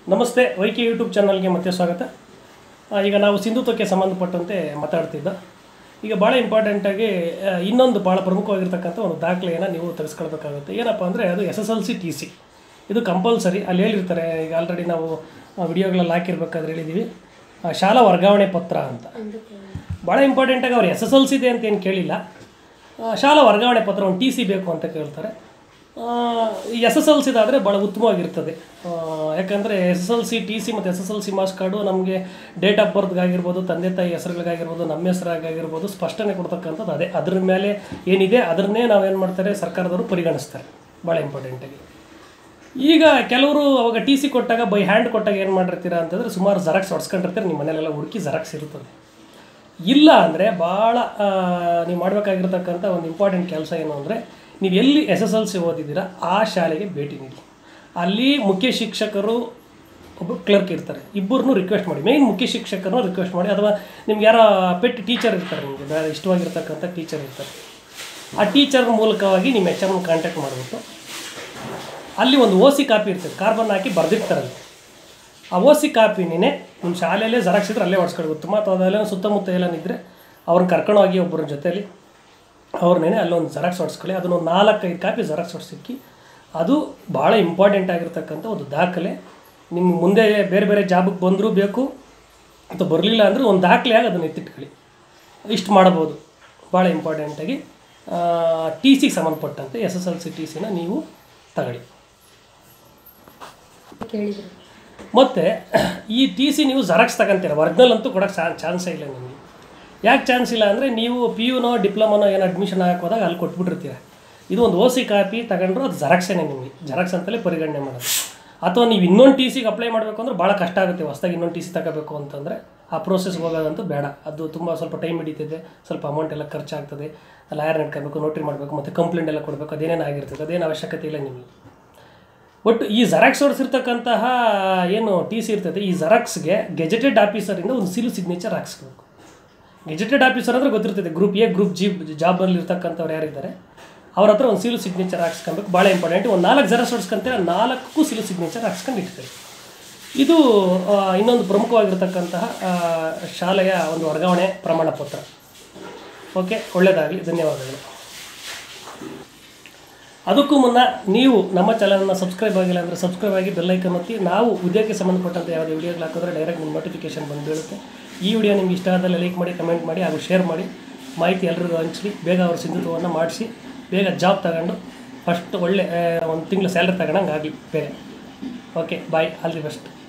ನಮಸ್ತೆ YK YouTube ಚಾನಲ್ಗೆ ಮತ್ತೆ ಸ್ವಾಗತ ಆ, ಈಗ ನಾವು ಸಿಂಧುತ್ವಕ್ಕೆ ಸಂಬಂಧಪಟ್ಟಂತೆ ಮಾತಾಡ್ತಿದ್ದ ಈಗ ಭಾಳ ಇಂಪಾರ್ಟೆಂಟಾಗಿ ಆ, ಇನ್ನೊಂದು ಭಾಳ ಪ್ರಮುಖವಾಗಿರ್ತಕ್ಕಂಥ ಒಂದು ದಾಖಲೆಯನ್ನು ನೀವು ತೆಗೆಸ್ಕೊಳ್ಬೇಕಾಗುತ್ತೆ ಏನಪ್ಪ ಅಂದರೆ ಅದು S S L C T C ಇದು ಕಂಪಲ್ಸರಿ ಅಲ್ಲಿ ಹೇಳಿರ್ತಾರೆ ಈಗ ಆಲ್ರೆಡಿ ನಾವು ವಿಡಿಯೋಗಳಲ್ಲಿ ಹಾಕಿರ್ಬೇಕಾದ್ರೆ ಹೇಳಿದ್ದೀವಿ ಆ, ಶಾಲಾ ವರ್ಗಾವಣೆ ಪತ್ರ ಅಂತ ಭಾಳ ಇಂಪಾರ್ಟೆಂಟಾಗಿ ಅವ್ರು ಎಸ್ ಎಸ್ ಎಲ್ ಸಿ ಇದೆ ಅಂತ ಏನು ಕೇಳಿಲ್ಲ ಆ, ಶಾಲಾ ವರ್ಗಾವಣೆ ಪತ್ರ ಒಂದು ಟಿ ಸಿ ಬೇಕು ಅಂತ ಕೇಳ್ತಾರೆ ಎಸ್ ಎಸ್ ಎಲ್ ಸಿದಾದರೆ ಭಾಳ ಉತ್ತಮವಾಗಿರ್ತದೆ ಆ, ಯಾಕಂದರೆ S S L C T C ಮತ್ತು S S L C marks card ನಮಗೆ ಡೇಟ್ ಆಫ್ ಬರ್ತ್ಗಾಗಿರ್ಬೋದು ತಂದೆ ತಾಯಿ ಹೆಸರುಗಳಿಗಾಗಿರ್ಬೋದು ನಮ್ಮ ಹೆಸರಾಗಿರ್ಬೋದು ಸ್ಪಷ್ಟನೆ ಕೊಡ್ತಕ್ಕಂಥದ್ದು ಅದೇ ಅದ್ರ ಮೇಲೆ ಏನಿದೆ ಅದನ್ನೇ ನಾವೇನು ಮಾಡ್ತಾರೆ ಸರ್ಕಾರದವರು ಪರಿಗಣಿಸ್ತಾರೆ ಭಾಳ ಇಂಪಾರ್ಟೆಂಟಾಗಿ ಈಗ ಕೆಲವರು ಅವಾಗ ಟಿ ಸಿ ಕೊಟ್ಟಾಗ ಬೈ ಹ್ಯಾಂಡ್ ಕೊಟ್ಟಾಗ ಏನು ಮಾಡಿರ್ತೀರಾ ಅಂತಂದರೆ ಸುಮಾರು ಜೆರಾಕ್ಸ್ ಹೊಡ್ಸ್ಕೊಂಡಿರ್ತೀರ ನಿಮ್ಮ ಮನೇಲೆಲ್ಲ ಹುಡುಕಿ ಜೆರಾಕ್ಸ್ ಇರ್ತದೆ ಇಲ್ಲ ಅಂದರೆ ಭಾಳ ನೀವು ಮಾಡಬೇಕಾಗಿರ್ತಕ್ಕಂಥ ಒಂದು ಇಂಪಾರ್ಟೆಂಟ್ ಕೆಲಸ ಏನು ಅಂದರೆ ನೀವು ಎಲ್ಲಿ ಎಸ್ ಎಸ್ ಎಲ್ ಸಿ ಓದಿದ್ದೀರಾ ಆ ಶಾಲೆಗೆ ಭೇಟಿ ನೀಡಿ ಅಲ್ಲಿ ಮುಖ್ಯ ಶಿಕ್ಷಕರು ಒಬ್ಬರು ಕ್ಲರ್ಕ್ ಇರ್ತಾರೆ ಇಬ್ಬರನ್ನೂ ರಿಕ್ವೆಸ್ಟ್ ಮಾಡಿ ಮೇಯ್ನ್ ಮುಖ್ಯ ಶಿಕ್ಷಕರನ್ನು ರಿಕ್ವೆಸ್ಟ್ ಮಾಡಿ ಅಥವಾ ನಿಮ್ಗೆ ಯಾರೋ ಪೆಟ್ ಟೀಚರ್ ಇರ್ತಾರೆ ನಿಮಗೆ ಬೇರೆ ಇಷ್ಟವಾಗಿರ್ತಕ್ಕಂಥ ಟೀಚರ್ ಇರ್ತಾರೆ ಆ ಟೀಚರ್ ಮೂಲಕವಾಗಿ ನಿಮ್ಮ ಎಚ್ ಎಮ್ನ ಕಾಂಟ್ಯಾಕ್ಟ್ ಮಾಡಿಬಿಟ್ಟು ಅಲ್ಲಿ ಒಂದು ಓ ಸಿ ಕಾಪಿ ಇರ್ತದೆ ಕಾರ್ಬನ್ ಹಾಕಿ ಬರೆದಿರ್ತಾರಲ್ಲಿ ಆ ಓ ಸಿ ಕಾಪಿನೇ ನಿಮ್ಮ ಶಾಲೆಯಲ್ಲೇ ಜೆರಾಕ್ಸ್ ಇದ್ರೆ ಅಲ್ಲೇ ಹೊಡ್ಸ್ಕೊಳ್ಬೇಕು ಉತ್ತಮ ಅಥವಾ ಅದೆಲ್ಲ ಸುತ್ತಮುತ್ತ ಏನಿದ್ರೆ ಅವ್ರನ್ನ ಕರ್ಕೊಂಡೋಗಿ ಒಬ್ಬರ ಜೊತೆಯಲ್ಲಿ ಅವ್ರನ್ನೇ ಅಲ್ಲೊಂದು ಜೆರಾಕ್ಸ್ ಹೊಡ್ಸ್ಕೊಳ್ಳಿ ಅದನ್ನೊಂದು ನಾಲ್ಕೈದು ಕಾಪಿ ಜೆರಾಕ್ಸ್ ಹೊಡ್ಸಿಕ್ಕಿ ಅದು ಭಾಳ ಇಂಪಾರ್ಟೆಂಟ್ ಆಗಿರ್ತಕ್ಕಂಥ ಒಂದು ದಾಖಲೆ ನಿಮ್ಮ ಮುಂದೆ ಬೇರೆ ಬೇರೆ ಜಾಬಕ್ಕೆ ಬಂದರೂ ಬೇಕು ಅಥವಾ ಬರಲಿಲ್ಲ ಅಂದರೆ ಒಂದು ದಾಖಲೆಯಾಗಿ ಅದನ್ನು ಎತ್ತಿಟ್ಕೊಳ್ಳಿ ಇಷ್ಟು ಮಾಡ್ಬೋದು ಭಾಳ ಇಂಪಾರ್ಟೆಂಟಾಗಿ ಟಿ ಸಿಗೆ ಸಂಬಂಧಪಟ್ಟಂತೆ S S L C T ಸಿನ ನೀವು ತಗೊಳ್ಳಿ ಕೇಳಿದ್ರು ಮತ್ತು ಈ ಟಿ ಸಿ ನೀವು ಜೆರಾಕ್ಸ್ ತಗೊಂತೀರ ಒರಿಜಿನಲ್ ಅಂತೂ ಕೊಡೋಕ್ಕೆ ಚಾ ಚಾನ್ಸೇ ಇಲ್ಲ ನಿಮಗೆ ಯಾಕೆ ಚಾನ್ಸ್ ಇಲ್ಲ ಅಂದರೆ ನೀವು ಪಿ ಯುನೋ ಡಿಪ್ಲೊಮೊನೋ ಏನೋ ಅಡ್ಮಿಷನ್ ಆಗಕ್ಕೆ ಹೋದಾಗ ಅಲ್ಲಿ ಕೊಟ್ಬಿಟ್ಟಿರ್ತೀರ ಇದು ಒಂದು ಓ ಸಿ ಕಾಪಿ ತಗೊಂಡ್ರು ಅದು ಜೆರಾಕ್ಸೇನೆ ನಿಮಗೆ ಜೆರಾಕ್ಸ್ ಅಂತಲೇ ಪರಿಗಣನೆ ಮಾಡೋದು ಅಥವಾ ನೀವು ಇನ್ನೊಂದು ಟಿ ಸಿಗೆ ಅಪ್ಲೈ ಮಾಡಬೇಕು ಅಂದ್ರೆ ಭಾಳ ಕಷ್ಟ ಆಗುತ್ತೆ ಹೊಸ್ದಾಗಿ ಇನ್ನೊಂದು ಟಿ ಸಿ ತಗೋಬೇಕು ಅಂತಂದರೆ ಆ ಪ್ರೋಸೆಸ್ಗೆ ಹೋಗೋದಂತೂ ಬೇಡ ಅದು ತುಂಬ ಸ್ವಲ್ಪ ಟೈಮ್ ಹಿಡಿತದೆ ಸ್ವಲ್ಪ ಅಮೌಂಟ್ ಎಲ್ಲ ಖರ್ಚಾಗ್ತದೆ ಲಾಯರ್ ನಡ್ಕೋಬೇಕು ನೋಟ್ರಿ ಮಾಡಬೇಕು ಮತ್ತು ಕಂಪ್ಲೇಂಟ್ ಎಲ್ಲ ಕೊಡಬೇಕು ಅದೇನೇನು ಆಗಿರ್ತದೆ ಅದೇನು ಅವಶ್ಯಕತೆ ಇಲ್ಲ ನಿಮಗೆ ಒಟ್ಟು ಈ ಜೆರಾಕ್ಸ್ ಹೊಡಿಸಿರ್ತಕ್ಕಂತಹ ಏನು ಟಿ ಸಿ ಇರ್ತದೆ ಈ ಜೆರಾಕ್ಸ್ಗೆ ಗೆಜೆಟೆಡ್ ಆಫೀಸರಿಂದ ಒಂದು ಸೀಲು ಸಿಗ್ನೇಚರ್ ಹಾಕ್ಸ್ಬೇಕು ಗೆಜೆಟೆಡ್ ಆಫೀಸರ್ ಅಂದರೆ ಗೊತ್ತಿರ್ತದೆ ಗ್ರೂಪ್ ಎ ಗ್ರೂಪ್ ಜಿ ಜಾಬಲ್ಲಿ ಇರ್ತಕ್ಕಂಥವ್ರು ಯಾರಿದ್ದಾರೆ ಅವ್ರ ಹತ್ರ ಒಂದು ಸೀಲು ಸಿಗ್ನೇಚರ್ ಹಾಕ್ಸ್ಕೊಬೇಕು ಭಾಳ ಇಂಪಾರ್ಟೆಂಟ್ ಒಂದು ನಾಲ್ಕು ಜೆರಾಕ್ಸ್ ಹೊಡ್ಸ್ಕೊಂತೀರ ನಾಲ್ಕು ಸೀಲು ಸಿಗ್ನೇಚರ್ ಹಾಕ್ಸ್ಕೊಂಡು ಇಟ್ಕೊಳ್ಳಿ ಇದು ಆ, ಇನ್ನೊಂದು ಪ್ರಮುಖವಾಗಿರ್ತಕ್ಕಂತಹ ಆ, ಶಾಲೆಯ ಒಂದು ವರ್ಗಾವಣೆ ಪ್ರಮಾಣ ಪತ್ರ ಓಕೆ ಒಳ್ಳೆಯದಾಗಲಿ ಧನ್ಯವಾದಗಳು ಅದಕ್ಕೂ ಮುನ್ನ ನೀವು ನಮ್ಮ ಚಾನಲನ್ನು ಸಬ್ಸ್ಕ್ರೈಬ್ ಆಗಿಲ್ಲ ಅಂದರೆ ಸಬ್ಸ್ಕ್ರೈಬ್ ಆಗಿ ಬೆಲ್ಲೈಕನ್ ಒತ್ತಿ ನಾವು ಉದ್ಯೋಗಕ್ಕೆ ಸಂಬಂಧಪಟ್ಟಂತೆ ಯಾವುದೇ ವಿಡಿಯೋಗಳು ಹಾಕಿದ್ರೆ ಡೈರೆಕ್ಟ್ ನಿಮ್ಮ ನೋಟಿಫಿಕೇಶನ್ ಬಂದು ಬೀಳುತ್ತೆ ಈ ವಿಡಿಯೋ ನಿಮ್ಗೆ ಇಷ್ಟ ಆದಲ್ಲಿ ಲೈಕ್ ಮಾಡಿ ಕಮೆಂಟ್ ಮಾಡಿ ಹಾಗೂ ಶೇರ್ ಮಾಡಿ ಮಾಹಿತಿ ಎಲ್ರಿಗೂ ಹಂಚಲಿ ಬೇಗ ಅವ್ರ ಸಿಂಧುತ್ವವನ್ನು ಮಾಡಿಸಿ ಬೇಗ ಜಾಬ್ ತಗೊಂಡು ಫಸ್ಟ್ ಒಳ್ಳೆ ಒಂದು ತಿಂಗಳು ಸ್ಯಾಲ್ರಿ ತಗೊಳಂಗೆ ಆಗಲಿ ಬೇಗ okay bye all the best